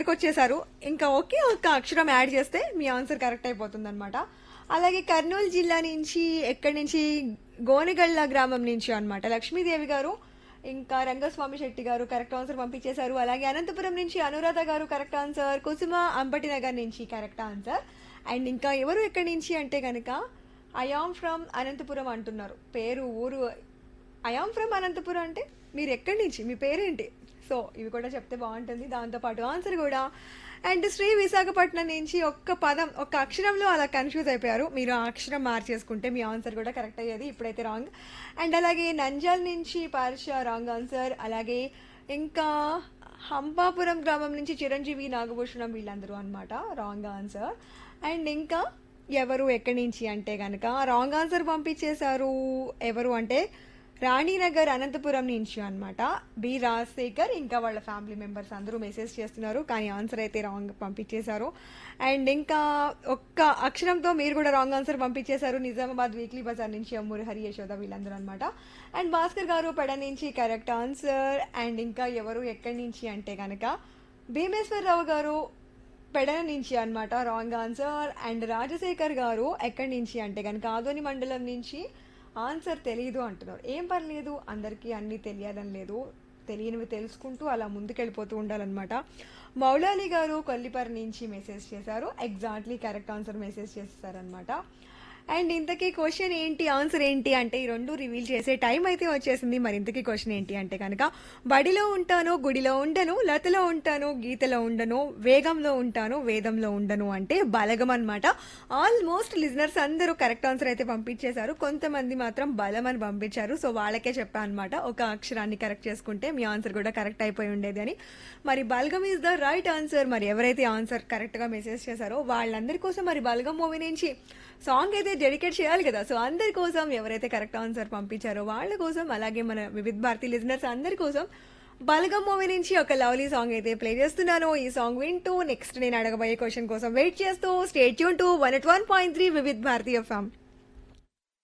కరెక్ట్గా వచ్చేసారు ఇంకా ఒకే ఒక్క అక్షరం యాడ్ చేస్తే మీ ఆన్సర్ కరెక్ట్ అయిపోతుంది అనమాట అలాగే కర్నూలు జిల్లా నుంచి ఎక్కడి నుంచి గోనెగళ్ళ గ్రామం నుంచి అన్నమాట లక్ష్మీదేవి గారు ఇంకా రంగస్వామి శెట్టి గారు కరెక్ట్ ఆన్సర్ పంపించేశారు అలాగే అనంతపురం నుంచి అనురాధ గారు కరెక్ట్ ఆన్సర్ కుసుమ అంబటి నగర్ నుంచి కరెక్ట్ ఆన్సర్ అండ్ ఇంకా ఎవరు ఎక్కడి నుంచి అంటే కనుక ఐఆమ్ ఫ్రమ్ అనంతపురం అంటున్నారు పేరు ఊరు ఐఆమ్ ఫ్రమ్ అనంతపురం అంటే మీరు ఎక్కడి నుంచి మీ పేరేంటి సో ఇవి కూడా చెప్తే బాగుంటుంది దాంతోపాటు ఆన్సర్ కూడా అండ్ శ్రీ విశాఖపట్నం నుంచి ఒక్క పదం ఒక్క అక్షరంలో అలా కన్ఫ్యూజ్ అయిపోయారు మీరు ఆ అక్షరం మార్చేసుకుంటే మీ ఆన్సర్ కూడా కరెక్ట్ అయ్యేది ఇప్పుడైతే రాంగ్ అండ్ అలాగే నంజాల్ నుంచి పార్ష రాంగ్ ఆన్సర్ అలాగే ఇంకా హంపాపురం గ్రామం నుంచి చిరంజీవి నాగభూషణం వీళ్ళందరూ అనమాట రాంగ్ ఆన్సర్ అండ్ ఇంకా ఎవరు ఎక్కడి నుంచి అంటే కనుక రాంగ్ ఆన్సర్ పంపించేశారు ఎవరు అంటే రాణినగర్ అనంతపురం నుంచి అన్నమాట బి రాజశేఖర్ ఇంకా వాళ్ళ ఫ్యామిలీ మెంబర్స్ అందరూ మెసేజ్ చేస్తున్నారు కానీ ఆన్సర్ అయితే రాంగ్ పంపించేశారు అండ్ ఇంకా ఒక్క అక్షరంతో మీరు కూడా రాంగ్ ఆన్సర్ పంపించేశారు నిజామాబాద్ వీక్లీ బజార్ నుంచి అమ్మూరి హరి యశోద వీళ్ళందరూ అనమాట అండ్ భాస్కర్ గారు పెడ నుంచి కరెక్ట్ ఆన్సర్ అండ్ ఇంకా ఎవరు ఎక్కడి నుంచి అంటే కనుక భీమేశ్వరరావు గారు పెడన నుంచి అన్నమాట రాంగ్ ఆన్సర్ అండ్ రాజశేఖర్ గారు ఎక్కడి నుంచి అంటే కనుక ఆదోని మండలం నుంచి ఆన్సర్ తెలియదు అంటున్నారు ఏం పర్లేదు అందరికీ అన్నీ తెలియాలని లేదు తెలియనివి తెలుసుకుంటూ అలా ముందుకెళ్ళిపోతూ ఉండాలన్నమాట మౌలాలి గారు కొల్లిపర్ నుంచి మెసేజ్ చేశారు ఎగ్జాక్ట్లీ కరెక్ట్ ఆన్సర్ మెసేజ్ చేస్తారనమాట అండ్ ఇంతకీ క్వశ్చన్ ఏంటి ఆన్సర్ ఏంటి అంటే ఈ రెండు రివీల్ చేసే టైం అయితే వచ్చేసింది మరి ఇంతకీ క్వశ్చన్ ఏంటి అంటే కనుక బడిలో ఉంటాను గుడిలో ఉండను లతలో ఉంటాను గీతలో ఉండను వేగంలో ఉంటాను వేదంలో ఉండను అంటే బలగం అనమాట ఆల్మోస్ట్ లిజనర్స్ అందరూ కరెక్ట్ ఆన్సర్ అయితే పంపించేశారు కొంతమంది మాత్రం బలం అని పంపించారు సో వాళ్ళకే చెప్పాను అనమాట ఒక అక్షరాన్ని కరెక్ట్ చేసుకుంటే మీ ఆన్సర్ కూడా కరెక్ట్ అయిపోయి ఉండేది అని మరి Balagam is the right answer మరి ఎవరైతే ఆన్సర్ కరెక్ట్గా మెసేజ్ చేశారో వాళ్ళందరి కోసం మరి బల్గం మూవీ నుంచి సాంగ్ అయితే డెడికేట్ చేయాలి కదా సో అందరి కోసం ఎవరైతే కరెక్ట్ ఆన్సర్ పంపించారో వాళ్ళ కోసం అలాగే మన వివిధ భారతి లిజనర్స్ అందరి కోసం బలగం మూవీ నుంచి ఒక లవ్లీ సాంగ్ అయితే ప్లే చేస్తున్నాను ఈ సాంగ్ వింటూ నెక్స్ట్ నేను అడగబోయే క్వశ్చన్ కోసం వెయిట్ చేస్తూ stay tune to one at one point three Vividh భారతీయ ఫ్యామ్